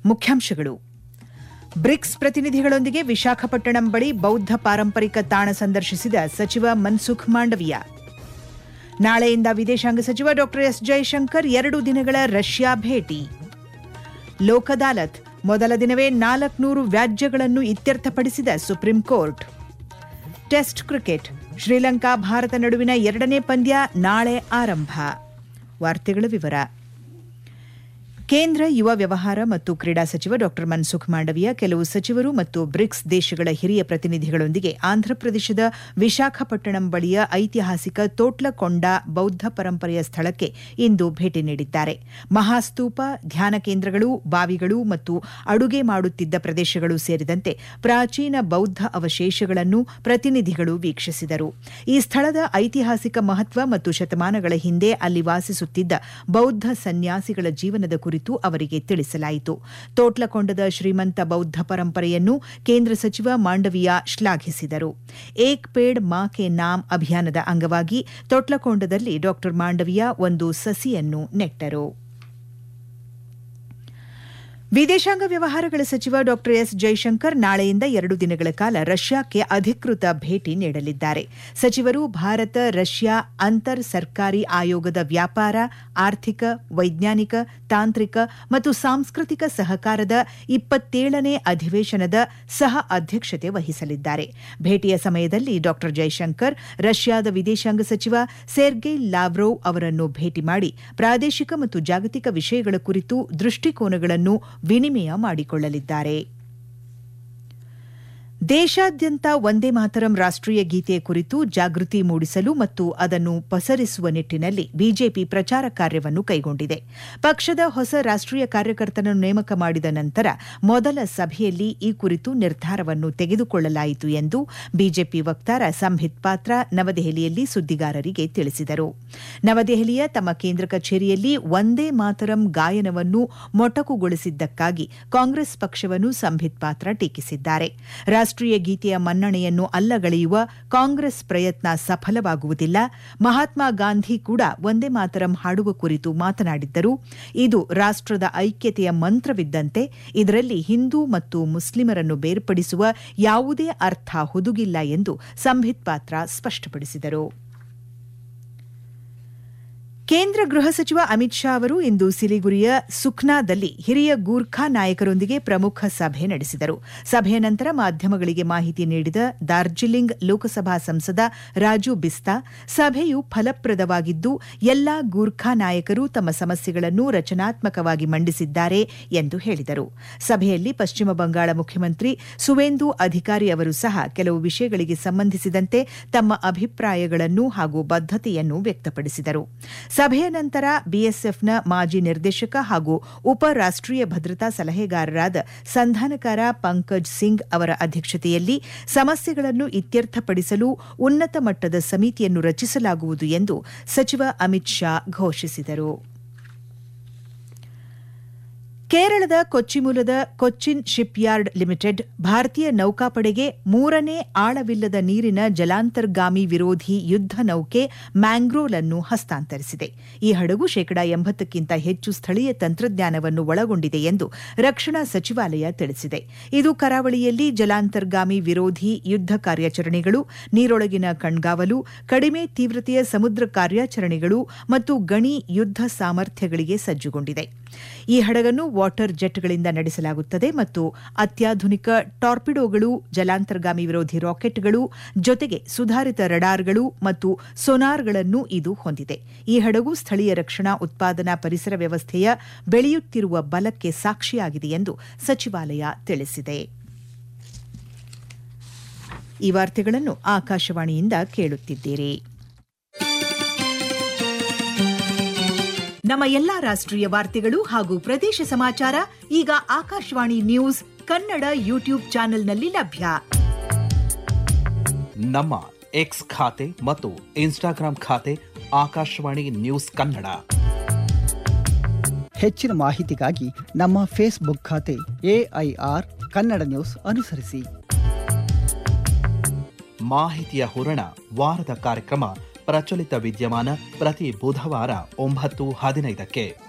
ಮುಖ್ಯಾಂಶಗಳು ಬ್ರಿಕ್ಸ್ ಪ್ರತಿನಿಧಿಗಳೊಂದಿಗೆ ವಿಶಾಖಪಟ್ಟಣಂ ಬಳಿ ಬೌದ್ಧ ಪಾರಂಪರಿಕ ತಾಣ ಸಂದರ್ಶಿಸಿದ ಸಚಿವ ಮನ್ಸುಖ್ ಮಾಂಡವಿಯಾ ನಾಳೆಯಿಂದ ವಿದೇಶಾಂಗ ಸಚಿವ ಡಾ ಎಸ್ ಜೈಶಂಕರ್ ಎರಡು ದಿನಗಳ ರಷ್ಯಾ ಭೇಟಿ ಲೋಕ್ ಅದಾಲತ್ ಮೊದಲ ದಿನವೇ ನಾಲ್ಕುನೂರು ವ್ಯಾಜ್ಯಗಳನ್ನು ಇತ್ಯರ್ಥಪಡಿಸಿದ supreme court test cricket Sri Lanka Bharat ನಡುವಿನ ಎರಡನೇ ಪಂದ್ಯ ನಾಳೆ ಆರಂಭ ವಾರ್ತೆಗಳ ವಿವರ ಕೇಂದ್ರ ಯುವ ವ್ಯವಹಾರ ಮತ್ತು ಕ್ರೀಡಾ ಸಚಿವ ಡಾ ಮನ್ಸುಖ್ ಮಾಂಡವಿಯಾ ಕೆಲವು ಸಚಿವರು ಮತ್ತು ಬ್ರಿಕ್ಸ್ ದೇಶಗಳ ಹಿರಿಯ ಪ್ರತಿನಿಧಿಗಳೊಂದಿಗೆ ಆಂಧ್ರಪ್ರದೇಶದ ವಿಶಾಖಪಟ್ಟಣಂ ಬಳಿಯ ಐತಿಹಾಸಿಕ ತೋಟ್ಲಕೊಂಡ ಬೌದ್ಧ ಪರಂಪರೆಯ ಸ್ಥಳಕ್ಕೆ ಇಂದು ಭೇಟಿ ನೀಡಿದ್ದಾರೆ ಮಹಾಸ್ತೂಪ ಧ್ಯಾನ ಕೇಂದ್ರಗಳು ಬಾವಿಗಳು ಮತ್ತು ಅಡುಗೆ ಮಾಡುತ್ತಿದ್ದ ಪ್ರದೇಶಗಳು ಸೇರಿದಂತೆ ಪ್ರಾಚೀನ ಬೌದ್ಧ ಅವಶೇಷಗಳನ್ನು ಪ್ರತಿನಿಧಿಗಳು ವೀಕ್ಷಿಸಿದರು ಈ ಸ್ಥಳದ ಐತಿಹಾಸಿಕ ಮಹತ್ವ ಮತ್ತು ಶತಮಾನಗಳ ಹಿಂದೆ ಅಲ್ಲಿ ವಾಸಿಸುತ್ತಿದ್ದ ಬೌದ್ಧ ಸನ್ಯಾಸಿಗಳ ಜೀವನದ ಕುರಿತು ಅವರಿಗೆ ತಿಳಿಸಲಾಯಿತು ತೋಟ್ಲಕೊಂಡದ ಶ್ರೀಮಂತ ಬೌದ್ಧ ಪರಂಪರೆಯನ್ನು ಕೇಂದ್ರ ಸಚಿವ ಮಾಂಡವಿಯಾ ಶ್ಲಾಘಿಸಿದರು ಏಕ್ ಪೇಡ್ ಮಾ ಕೆ ನಾಮ್ ಅಭಿಯಾನದ ಅಂಗವಾಗಿ ತೋಟ್ಲಕೊಂಡದಲ್ಲಿ ಡಾ ಮಾಂಡವಿಯಾ ಒಂದು ಸಸಿಯನ್ನು ನೆಟ್ಟರು ವಿದೇಶಾಂಗ ವ್ಯವಹಾರಗಳ ಸಚಿವ ಡಾ ಎಸ್ ಜೈಶಂಕರ್ ನಾಳೆಯಿಂದ ಎರಡು ದಿನಗಳ ಕಾಲ ರಷ್ಯಾಕ್ಕೆ ಅಧಿಕೃತ ಭೇಟಿ ನೀಡಲಿದ್ದಾರೆ ಸಚಿವರು ಭಾರತ ರಷ್ಯಾ ಅಂತರ್ ಸರ್ಕಾರಿ ಆಯೋಗದ ವ್ಯಾಪಾರ ಆರ್ಥಿಕ ವೈಜ್ಞಾನಿಕ ತಾಂತ್ರಿಕ ಮತ್ತು ಸಾಂಸ್ಕೃತಿಕ ಸಹಕಾರದ ಇಪ್ಪತ್ತೇಳನೇ ಅಧಿವೇಶನದ ಸಹ ಅಧ್ಯಕ್ಷತೆ ವಹಿಸಲಿದ್ದಾರೆ ಭೇಟಿಯ ಸಮಯದಲ್ಲಿ ಡಾ ಜೈಶಂಕರ್ ರಷ್ಯಾದ ವಿದೇಶಾಂಗ ಸಚಿವ ಸೆರ್ಗೈ ಲಾವ್ರೋವ್ ಅವರನ್ನು ಭೇಟಿ ಮಾಡಿ ಪ್ರಾದೇಶಿಕ ಮತ್ತು ಜಾಗತಿಕ ವಿಷಯಗಳ ಕುರಿತು ದೃಷ್ಟಿಕೋನಗಳನ್ನು ವಿನಿಮಯ ಮಾಡಿಕೊಳ್ಳಲಿದ್ದಾರೆ ದೇಶಾದ್ಯಂತ ವಂದೇ ಮಾತರಂ ರಾಷ್ಟೀಯ ಗೀತೆಯ ಕುರಿತು ಜಾಗೃತಿ ಮೂಡಿಸಲು ಮತ್ತು ಅದನ್ನು ಪಸರಿಸುವ ನಿಟ್ಟಿನಲ್ಲಿ ಬಿಜೆಪಿ ಪ್ರಚಾರ ಕಾರ್ಯವನ್ನು ಕೈಗೊಂಡಿದೆ ಪಕ್ಷದ ಹೊಸ ರಾಷ್ಟೀಯ ಕಾರ್ಯಕರ್ತನನ್ನು ನೇಮಕ ಮಾಡಿದ ನಂತರ ಮೊದಲ ಸಭೆಯಲ್ಲಿ ಈ ಕುರಿತು ನಿರ್ಧಾರವನ್ನು ತೆಗೆದುಕೊಳ್ಳಲಾಯಿತು ಎಂದು ಬಿಜೆಪಿ ವಕ್ತಾರ ಸಂಬಿತ್ ಪಾತ್ರ ನವದೆಹಲಿಯಲ್ಲಿ ಸುದ್ದಿಗಾರರಿಗೆ ತಿಳಿಸಿದರು ನವದೆಹಲಿಯ ತಮ್ಮ ಕೇಂದ್ರ ಕಚೇರಿಯಲ್ಲಿ ವಂದೇ ಮಾತರಂ ಗಾಯನವನ್ನು ಮೊಟಕುಗೊಳಿಸಿದ್ದಕ್ಕಾಗಿ ಕಾಂಗ್ರೆಸ್ ಪಕ್ಷವನ್ನು ಸಂಬಿತ್ ಪಾತ್ರ ಟೀಕಿಸಿದ್ದಾರೆ ರಾಷ್ಟೀಯ ಗೀತೆಯ ಮನ್ನಣೆಯನ್ನು ಅಲ್ಲಗಳೆಯುವ ಕಾಂಗ್ರೆಸ್ ಪ್ರಯತ್ನ ಸಫಲವಾಗುವುದಿಲ್ಲ ಮಹಾತ್ಮ ಗಾಂಧಿ ಕೂಡ ಒಂದೇ ಮಾತರಂ ಹಾಡುವ ಕುರಿತು ಮಾತನಾಡಿದ್ದರು ಇದು ರಾಷ್ಟದ ಐಕ್ಯತೆಯ ಮಂತ್ರವಿದ್ದಂತೆ ಇದರಲ್ಲಿ ಹಿಂದೂ ಮತ್ತು ಮುಸ್ಲಿಮರನ್ನು ಬೇರ್ಪಡಿಸುವ ಯಾವುದೇ ಅರ್ಥ ಹುದುಗಿಲ್ಲ ಎಂದು ಸಂಬಿತ್ ಪಾತ್ರ ಸ್ಪಷ್ಟಪಡಿಸಿದರು ಕೇಂದ್ರ ಗೃಹ ಸಚಿವ ಅಮಿತ್ ಶಾ ಅವರು ಇಂದು ಸಿಲಿಗುರಿಯ ಸುಖ್ನಾದಲ್ಲಿ ಹಿರಿಯ ಗೂರ್ಖಾ ನಾಯಕರೊಂದಿಗೆ ಪ್ರಮುಖ ಸಭೆ ನಡೆಸಿದರು ಸಭೆಯ ನಂತರ ಮಾಧ್ಯಮಗಳಿಗೆ ಮಾಹಿತಿ ನೀಡಿದ ಡಾರ್ಜಿಲಿಂಗ್ ಲೋಕಸಭಾ ಸಂಸದ ರಾಜು ಬಿಸ್ತಾ ಸಭೆಯು ಫಲಪ್ರದವಾಗಿದ್ದು ಎಲ್ಲಾ ಗೂರ್ಖಾ ನಾಯಕರು ತಮ್ಮ ಸಮಸ್ಯೆಗಳನ್ನು ರಚನಾತ್ಮಕವಾಗಿ ಮಂಡಿಸಿದ್ದಾರೆ ಎಂದು ಹೇಳಿದರು ಸಭೆಯಲ್ಲಿ ಪಶ್ಚಿಮ ಬಂಗಾಳ ಮುಖ್ಯಮಂತ್ರಿ ಸುವೇಂದು ಅಧಿಕಾರಿ ಅವರು ಸಹ ಕೆಲವು ವಿಷಯಗಳಿಗೆ ಸಂಬಂಧಿಸಿದಂತೆ ತಮ್ಮ ಅಭಿಪ್ರಾಯಗಳನ್ನು ಹಾಗೂ ಬದ್ದತೆಯನ್ನು ವ್ಯಕ್ತಪಡಿಸಿದರು ಸಭೆಯ ನಂತರ ಬಿಎಸ್ಎಫ್ನ ಮಾಜಿ ನಿರ್ದೇಶಕ ಹಾಗೂ ಉಪ ರಾಷ್ಟೀಯ ಭದ್ರತಾ ಸಲಹೆಗಾರರಾದ ಸಂಧಾನಕಾರ ಪಂಕಜ್ ಸಿಂಗ್ ಅವರ ಅಧ್ಯಕ್ಷತೆಯಲ್ಲಿ ಸಮಸ್ಯೆಗಳನ್ನು ಇತ್ಯರ್ಥಪಡಿಸಲು ಉನ್ನತ ಮಟ್ಟದ ಸಮಿತಿಯನ್ನು ರಚಿಸಲಾಗುವುದು ಎಂದು ಸಚಿವ ಅಮಿತ್ ಶಾ ಘೋಷಿಸಿದರು ಕೇರಳದ ಕೊಚ್ಚಿ ಮೂಲದ ಕೊಚ್ಚಿನ್ ಶಿಪ್ಯಾರ್ಡ್ ಲಿಮಿಟೆಡ್ ಭಾರತೀಯ ನೌಕಾಪಡೆಗೆ ಮೂರನೇ ಆಳವಿಲ್ಲದ ನೀರಿನ ಜಲಾಂತರ್ಗಾಮಿ ವಿರೋಧಿ ಯುದ್ದ ನೌಕೆ ಮ್ಯಾಂಗ್ರೋಲ್ ಅನ್ನು ಹಸ್ತಾಂತರಿಸಿದೆ ಈ ಹಡಗು ಶೇಕಡಾ ಎಂಬತ್ತಕ್ಕಿಂತ ಹೆಚ್ಚು ಸ್ಥಳೀಯ ತಂತ್ರಜ್ಞಾನವನ್ನು ಒಳಗೊಂಡಿದೆ ಎಂದು ರಕ್ಷಣಾ ಸಚಿವಾಲಯ ತಿಳಿಸಿದೆ ಇದು ಕರಾವಳಿಯಲ್ಲಿ ಜಲಾಂತರ್ಗಾಮಿ ವಿರೋಧಿ ಯುದ್ದ ಕಾರ್ಯಾಚರಣೆಗಳು ನೀರೊಳಗಿನ ಕಣ್ಗಾವಲು ಕಡಿಮೆ ತೀವ್ರತೆಯ ಸಮುದ್ರ ಕಾರ್ಯಾಚರಣೆಗಳು ಮತ್ತು ಗಣಿ ಯುದ್ದ ಸಾಮರ್ಥ್ಯಗಳಿಗೆ ಸಜ್ಜುಗೊಂಡಿದೆ ಈ ಹಡಗನ್ನು ವಾಟರ್ ಜೆಟ್ಗಳಿಂದ ನಡೆಸಲಾಗುತ್ತದೆ ಮತ್ತು ಅತ್ಯಾಧುನಿಕ ಟಾರ್ಪಿಡೋಗಳು ಜಲಾಂತರ್ಗಾಮಿ ವಿರೋಧಿ ರಾಕೆಟ್ಗಳು ಜೊತೆಗೆ ಸುಧಾರಿತ ರಡಾರ್ಗಳು ಮತ್ತು ಸೊನಾರ್ಗಳನ್ನು ಇದು ಹೊಂದಿದೆ ಈ ಹಡಗು ಸ್ಥಳೀಯ ರಕ್ಷಣಾ ಉತ್ಪಾದನಾ ಪರಿಸರ ವ್ಯವಸ್ಥೆಯ ಬೆಳೆಯುತ್ತಿರುವ ಬಲಕ್ಕೆ ಸಾಕ್ಷಿಯಾಗಿದೆ ಎಂದು ಸಚಿವಾಲಯ ತಿಳಿಸಿದೆ ಈ ವಾರ್ತೆಗಳನ್ನು ಆಕಾಶವಾಣಿಯಿಂದ ಕೇಳುತ್ತಿದ್ದೀರಿ ನಮ್ಮ ಎಲ್ಲಾ ರಾಷ್ಟ್ರೀಯ ವಾರ್ತೆಗಳು ಹಾಗೂ ಪ್ರದೇಶ ಸಮಾಚಾರ ಈಗ ಆಕಾಶವಾಣಿ ನ್ಯೂಸ್ ಕನ್ನಡ ಯೂಟ್ಯೂಬ್ ಚಾನೆಲ್ನಲ್ಲಿ ಲಭ್ಯ ನಮ್ಮ ಎಕ್ಸ್ ಖಾತೆ ಮತ್ತು ಇನ್ಸ್ಟಾಗ್ರಾಂ ಖಾತೆ ಆಕಾಶವಾಣಿ ನ್ಯೂಸ್ ಕನ್ನಡ ಹೆಚ್ಚಿನ ಮಾಹಿತಿಗಾಗಿ ನಮ್ಮ ಫೇಸ್ಬುಕ್ ಖಾತೆ ಎಐಆರ್ ಕನ್ನಡ ನ್ಯೂಸ್ ಅನುಸರಿಸಿ ಮಾಹಿತಿಯ ಹೂರಣ ವಾರದ ಕಾರ್ಯಕ್ರಮ ಪ್ರಚಲಿತ ವಿದ್ಯಮಾನ ಪ್ರತಿ ಬುಧವಾರ ಒಂಬತ್ತು ಹದಿನೈದಕ್ಕೆ